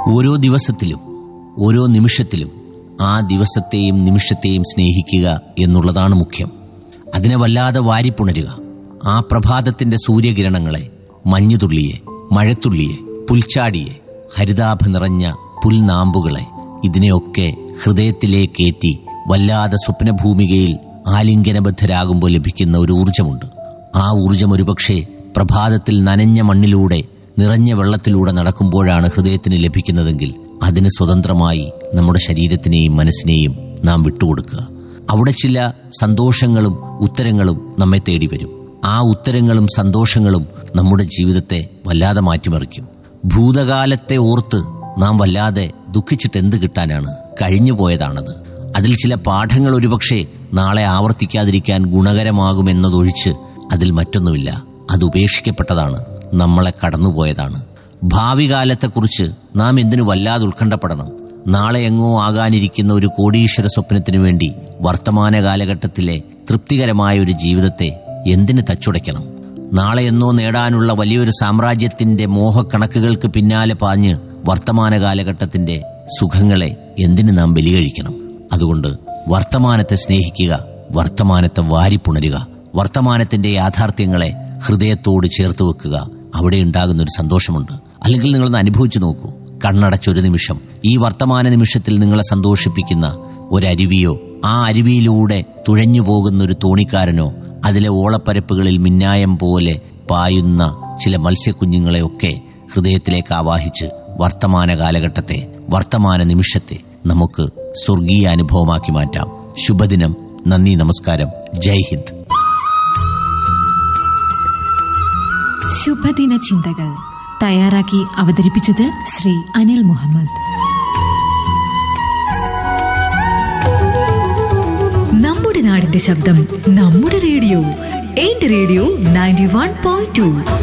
ഓരോ ദിവസത്തിലും ഓരോ നിമിഷത്തിലും ആ ദിവസത്തെയും നിമിഷത്തെയും സ്നേഹിക്കുക എന്നുള്ളതാണ് മുഖ്യം അതിനെ വല്ലാതെ വാരിപ്പുണരുക ആ പ്രഭാതത്തിന്റെ സൂര്യകിരണങ്ങളെ മഞ്ഞുതുള്ളിയെ മഴത്തുള്ളിയെ പുൽച്ചാടിയെ ഹരിതാഭ നിറഞ്ഞ പുൽനാമ്പുകളെ ഇതിനെയൊക്കെ ഹൃദയത്തിലേക്കേറ്റി വല്ലാതെ സ്വപ്നഭൂമികയിൽ ആലിംഗനബദ്ധരാകുമ്പോൾ ലഭിക്കുന്ന ഒരു ഊർജമുണ്ട് ആ ഊർജം ഒരുപക്ഷെ പ്രഭാതത്തിൽ നനഞ്ഞ മണ്ണിലൂടെ നിറഞ്ഞ വെള്ളത്തിലൂടെ നടക്കുമ്പോഴാണ് ഹൃദയത്തിന് ലഭിക്കുന്നതെങ്കിൽ അതിന് സ്വതന്ത്രമായി നമ്മുടെ ശരീരത്തിനെയും മനസ്സിനെയും നാം വിട്ടുകൊടുക്കുക അവിടെ ചില സന്തോഷങ്ങളും ഉത്തരങ്ങളും നമ്മെ തേടി വരും ആ ഉത്തരങ്ങളും സന്തോഷങ്ങളും നമ്മുടെ ജീവിതത്തെ വല്ലാതെ മാറ്റിമറിക്കും ഭൂതകാലത്തെ ഓർത്ത് നാം വല്ലാതെ ദുഃഖിച്ചിട്ട് എന്ത് കിട്ടാനാണ് കഴിഞ്ഞു പോയതാണത് അതിൽ ചില പാഠങ്ങൾ ഒരുപക്ഷെ നാളെ ആവർത്തിക്കാതിരിക്കാൻ ഗുണകരമാകുമെന്നതൊഴിച്ച് അതിൽ മറ്റൊന്നുമില്ല അത് ഉപേക്ഷിക്കപ്പെട്ടതാണ് നമ്മളെ കടന്നുപോയതാണ് ഭാവി കാലത്തെക്കുറിച്ച് നാം എന്തിനു വല്ലാതെ ഉത്കണ്ഠപ്പെടണം നാളെ എങ്ങോ ആകാനിരിക്കുന്ന ഒരു കോടീശ്വര സ്വപ്നത്തിനു വേണ്ടി വർത്തമാന കാലഘട്ടത്തിലെ തൃപ്തികരമായ ഒരു ജീവിതത്തെ എന്തിന് തച്ചുടയ്ക്കണം നാളെ എന്നോ നേടാനുള്ള വലിയൊരു സാമ്രാജ്യത്തിന്റെ മോഹക്കണക്കുകൾക്ക് പിന്നാലെ പാഞ്ഞ് വർത്തമാന കാലഘട്ടത്തിന്റെ സുഖങ്ങളെ എന്തിന് നാം ബലികഴിക്കണം അതുകൊണ്ട് വർത്തമാനത്തെ സ്നേഹിക്കുക വർത്തമാനത്തെ വാരിപ്പുണരുക വർത്തമാനത്തിന്റെ യാഥാർത്ഥ്യങ്ങളെ ഹൃദയത്തോട് ചേർത്ത് വെക്കുക അവിടെ ഉണ്ടാകുന്ന ഒരു സന്തോഷമുണ്ട് അല്ലെങ്കിൽ നിങ്ങളൊന്ന് അനുഭവിച്ചു നോക്കൂ കണ്ണടച്ചൊരു നിമിഷം ഈ വർത്തമാന നിമിഷത്തിൽ നിങ്ങളെ സന്തോഷിപ്പിക്കുന്ന ഒരരുവിയോ ആ അരുവിയിലൂടെ തുഴഞ്ഞു പോകുന്ന ഒരു തോണിക്കാരനോ അതിലെ ഓളപ്പരപ്പുകളിൽ മിന്നായം പോലെ പായുന്ന ചില മത്സ്യക്കുഞ്ഞുങ്ങളെയൊക്കെ ഹൃദയത്തിലേക്ക് ആവാഹിച്ച് വർത്തമാന കാലഘട്ടത്തെ വർത്തമാന നിമിഷത്തെ നമുക്ക് സ്വർഗീയ അനുഭവമാക്കി മാറ്റാം ശുഭദിനം നന്ദി നമസ്കാരം ജയ് ഹിന്ദ് ശുഭദിന ചിന്തകൾ തയ്യാറാക്കി അവതരിപ്പിച്ചത് ശ്രീ അനിൽ മുഹമ്മദ് നമ്മുടെ നാടിന്റെ ശബ്ദം നമ്മുടെ റേഡിയോ എന്റെ radio ninety one point to